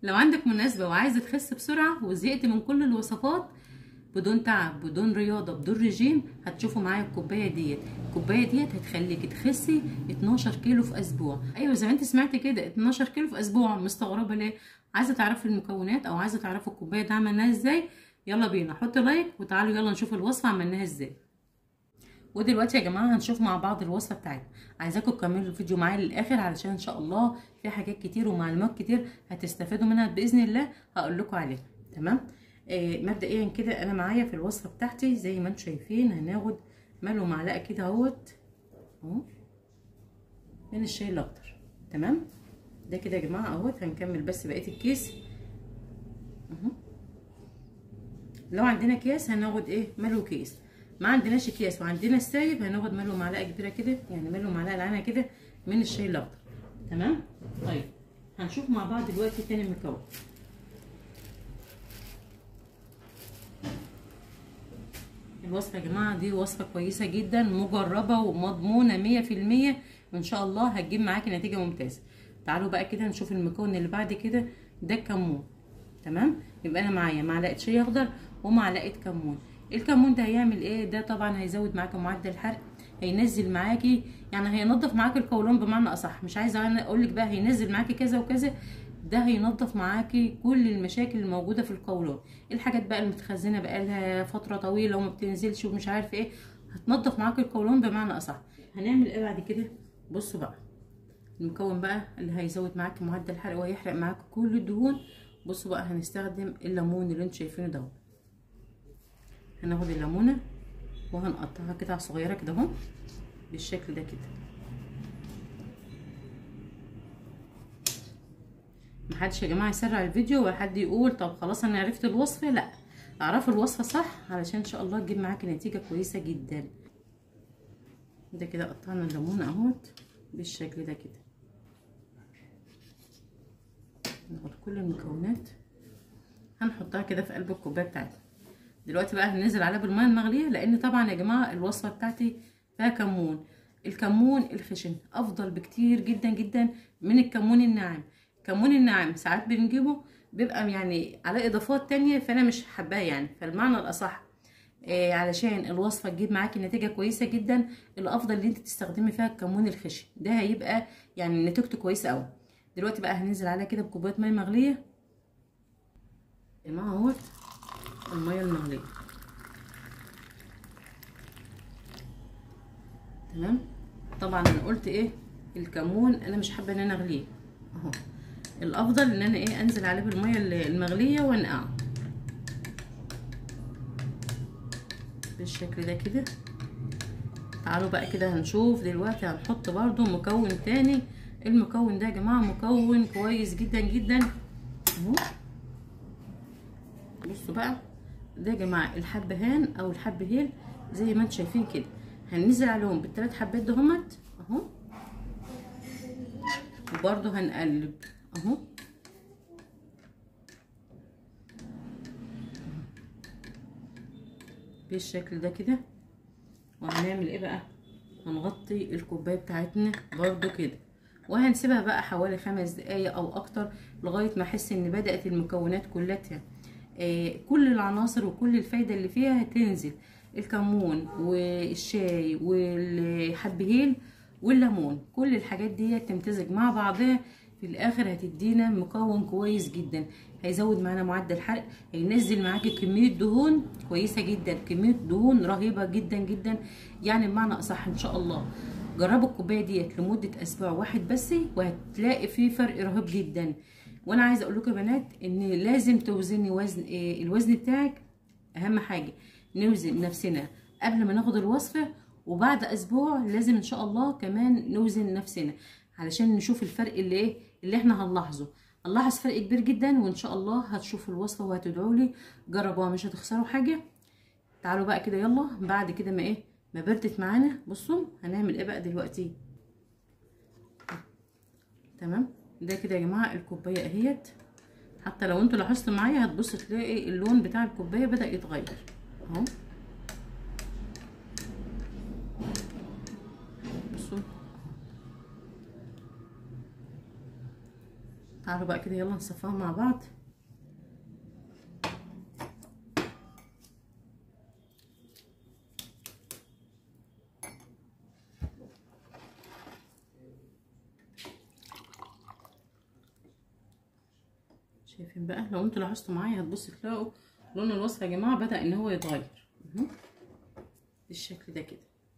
لو عندك مناسبة وعايزة تخس بسرعة وزهقت من كل الوصفات بدون تعب بدون رياضة بدون رجيم هتشوفوا معايا الكوباية ديت الكوباية ديت هتخليكي تخسي 12 كيلو في اسبوع ايوه زي ما انت سمعتي كده 12 كيلو في اسبوع مستغربة ليه عايزة تعرفي المكونات او عايزة تعرفي الكوباية دي عملناها ازاي يلا بينا حطي لايك وتعالوا يلا نشوف الوصفة عملناها ازاي ودلوقتي يا جماعه هنشوف مع بعض الوصفه بتاعتنا عايزاكم تكملوا الفيديو معايا للاخر علشان ان شاء الله في حاجات كتير ومعلومات كتير هتستفادوا منها باذن الله هقول لكم عليها تمام آه مبدئيا كده انا معايا في الوصفه بتاعتي زي ما انتم شايفين هناخد ملو معلقه كده اهوت اهو من الشاي الاخضر تمام ده كده يا جماعه اهوت هنكمل بس بقيه الكيس اهو لو عندنا كيس هناخد ايه ملو كيس ما عندناش اكياس وعندنا السايب هناخد ملو معلقه كبيره كده يعني ملو معلقه العينه كده من الشاي الاخضر تمام طيب هنشوف مع بعض دلوقتي تاني المكون الوصفه يا جماعه دي وصفه كويسه جدا مجربه ومضمونه مية في المية وان شاء الله هتجيب معاكي نتيجه ممتازه تعالوا بقى كده نشوف المكون اللي بعد كده ده الكمون تمام يبقى انا معايا معلقه شاي اخضر ومعلقه كمون الكمون ده هيعمل ايه ده طبعا هيزود معاكي معدل الحرق هينزل معاكي يعني هينضف معاكي القولون بمعنى اصح مش عايزه انا اقول لك بقى هينزل معاكي كذا وكذا ده هينضف معاكي كل المشاكل الموجوده في القولون الحاجات بقى المتخزنه بقى لها فتره طويله وما بتنزلش ومش عارف ايه هتنضف معاكي القولون بمعنى اصح هنعمل ايه بعد كده بصوا بقى المكون بقى اللي هيزود معاكي معدل الحرق وهيحرق معاكي كل الدهون بصوا بقى هنستخدم الليمون اللي انتوا شايفينه ده هناخد الليمونه وهنقطعها قطع صغيره كده اهو بالشكل ده كده محدش يا جماعه يسرع الفيديو ولا حد يقول طب خلاص انا عرفت الوصفه لا اعرفوا الوصفه صح علشان ان شاء الله تجيب معاكي نتيجه كويسه جدا ده كده قطعنا الليمونه اهوت بالشكل ده كده ناخد كل المكونات هنحطها كده في قلب الكوبايه بتاعتنا دلوقتي بقى هننزل عليها بالميه المغليه لان طبعا يا جماعه الوصفه بتاعتي فيها كمون الكمون الخشن افضل بكتير جدا جدا من الكمون الناعم الكمون الناعم ساعات بنجيبه بيبقى يعني على اضافات تانية فانا مش حباه يعني فالمعنى الاصح آه علشان الوصفه تجيب معاكي نتيجه كويسه جدا الافضل ان انت تستخدمي فيها الكمون الخشن ده هيبقى يعني نتيجته كويسه قوي دلوقتي بقى هننزل عليها كده بكوبايه ميه مغليه الماء اهوت الميه المغليه تمام طبعا انا قلت ايه الكمون انا مش حابه ان انا اغليه اهو الافضل ان انا ايه انزل عليه بالميه المغليه وانقعه بالشكل ده كده تعالوا بقى كده هنشوف دلوقتي هنحط برضو مكون تاني المكون ده يا جماعه مكون كويس جدا جدا اهو بصوا بقى ده يا جماعه الحبهان او الحب هيل زي ما انتم شايفين كده هننزل عليهم بالثلاث حبات دهمت اهو وبرده هنقلب اهو بالشكل ده كده وهنعمل ايه بقى هنغطي الكوبايه بتاعتنا برده كده وهنسيبها بقى حوالي خمس دقايق او اكتر لغايه ما احس ان بدات المكونات كلها آه كل العناصر وكل الفايده اللي فيها هتنزل الكمون والشاي والحب هيل والليمون كل الحاجات دي تمتزج مع بعضها في الاخر هتدينا مكون كويس جدا هيزود معانا معدل الحرق هينزل معاكي كميه دهون كويسه جدا كميه دهون رهيبه جدا جدا يعني بمعنى اصح ان شاء الله جربوا الكوبايه ديت لمده اسبوع واحد بس وهتلاقي فيه فرق رهيب جدا وانا عايزه اقول لكم يا بنات ان لازم توزني وزن إيه الوزن بتاعك اهم حاجه نوزن نفسنا قبل ما ناخد الوصفه وبعد اسبوع لازم ان شاء الله كمان نوزن نفسنا علشان نشوف الفرق اللي ايه اللي احنا هنلاحظه هنلاحظ فرق كبير جدا وان شاء الله هتشوفوا الوصفه وهتدعوا لي جربوها مش هتخسروا حاجه تعالوا بقى كده يلا بعد كده ما ايه ما بردت معانا بصوا هنعمل ايه بقى دلوقتي تمام ده كده يا جماعه الكوبايه اهيت حتى لو انتوا لاحظتوا معايا هتبصوا تلاقي اللون بتاع الكوبايه بدا يتغير اهو بصوا تعالوا بقى كده يلا نصفاها مع بعض شايفين بقى لو انتوا لاحظتوا معايا هتبصوا تلاقوا لون الوصفه يا جماعه بدا ان هو يتغير بالشكل ده كده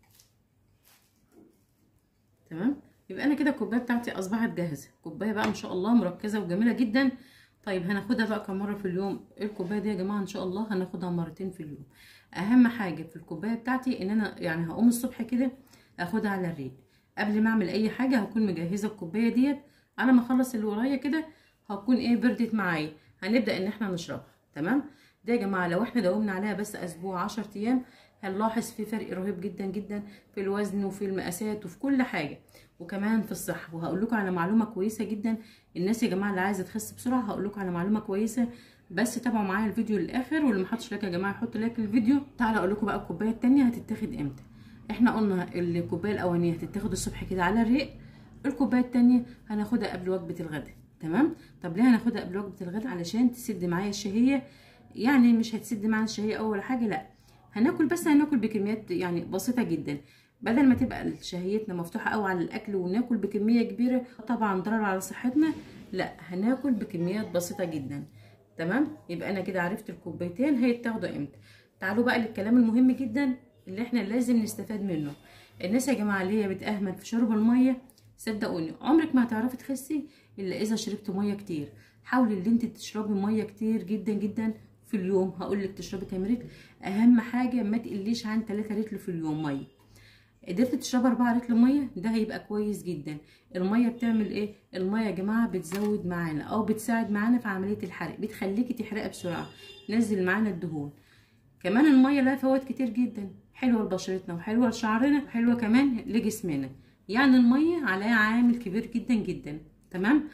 تمام يبقى انا كده الكوبايه بتاعتي اصبحت جاهزه كوبايه بقى ما شاء الله مركزه وجميله جدا طيب هناخدها بقى كم مره في اليوم الكوبايه دي يا جماعه ان شاء الله هناخدها مرتين في اليوم اهم حاجه في الكوبايه بتاعتي ان انا يعني هقوم الصبح كده اخدها على الريق قبل ما اعمل اي حاجه هكون مجهزه الكوبايه ديت على ما اخلص اللي ورايا كده هتكون ايه بردت معايا هنبدا ان احنا نشربها تمام ده يا جماعه لو احنا داومنا عليها بس اسبوع 10 ايام هنلاحظ في فرق رهيب جدا جدا في الوزن وفي المقاسات وفي كل حاجه وكمان في الصحه وهقول لكم على معلومه كويسه جدا الناس يا جماعه اللي عايزه تخس بسرعه هقول لكم على معلومه كويسه بس تابعوا معايا الفيديو للاخر واللي ما حطش لايك يا جماعه يحط لايك للفيديو تعالى اقول لكم بقى الكوبايه الثانيه هتتاخد امتى احنا قلنا الكوبايه الاولانيه هتتاخد الصبح كده على الريق الكوبايه الثانيه هناخدها قبل وجبه الغداء تمام طب ليه هناخدها قبل وجبه الغداء علشان تسد معايا الشهيه يعني مش هتسد معانا الشهيه اول حاجه لا هناكل بس هناكل بكميات يعني بسيطه جدا بدل ما تبقى شهيتنا مفتوحه قوي على الاكل وناكل بكميه كبيره طبعا ضرر على صحتنا لا هناكل بكميات بسيطه جدا تمام يبقى انا كده عرفت الكوبايتين هيتاخدوا امتى تعالوا بقى للكلام المهم جدا اللي احنا لازم نستفاد منه الناس يا جماعه اللي هي بتأهمل في شرب الميه صدقوني عمرك ما هتعرفي تخسي الا اذا شربت ميه كتير حاولي ان انت تشربي ميه كتير جدا جدا في اليوم هقول لك تشربي كام لتر اهم حاجه ما تقليش عن 3 لتر في اليوم ميه قدرت تشربي 4 لتر ميه ده هيبقى كويس جدا الميه بتعمل ايه الميه يا جماعه بتزود معانا او بتساعد معانا في عمليه الحرق بتخليكي تحرقي بسرعه تنزل معانا الدهون كمان الميه لها فوائد كتير جدا حلوه لبشرتنا وحلوه لشعرنا وحلوه كمان لجسمنا يعني الميه عليها عامل كبير جدا جدا تمام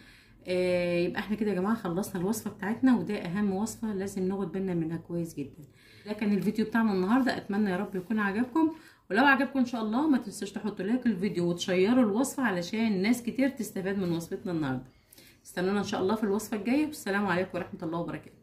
آه يبقى احنا كده يا جماعه خلصنا الوصفه بتاعتنا وده اهم وصفه لازم ناخد بالنا منها كويس جدا ده كان الفيديو بتاعنا النهارده اتمنى يا رب يكون عجبكم ولو عجبكم ان شاء الله ما تنسوش تحطوا لايك الفيديو وتشيروا الوصفه علشان ناس كتير تستفاد من وصفتنا النهارده استنونا ان شاء الله في الوصفه الجايه والسلام عليكم ورحمه الله وبركاته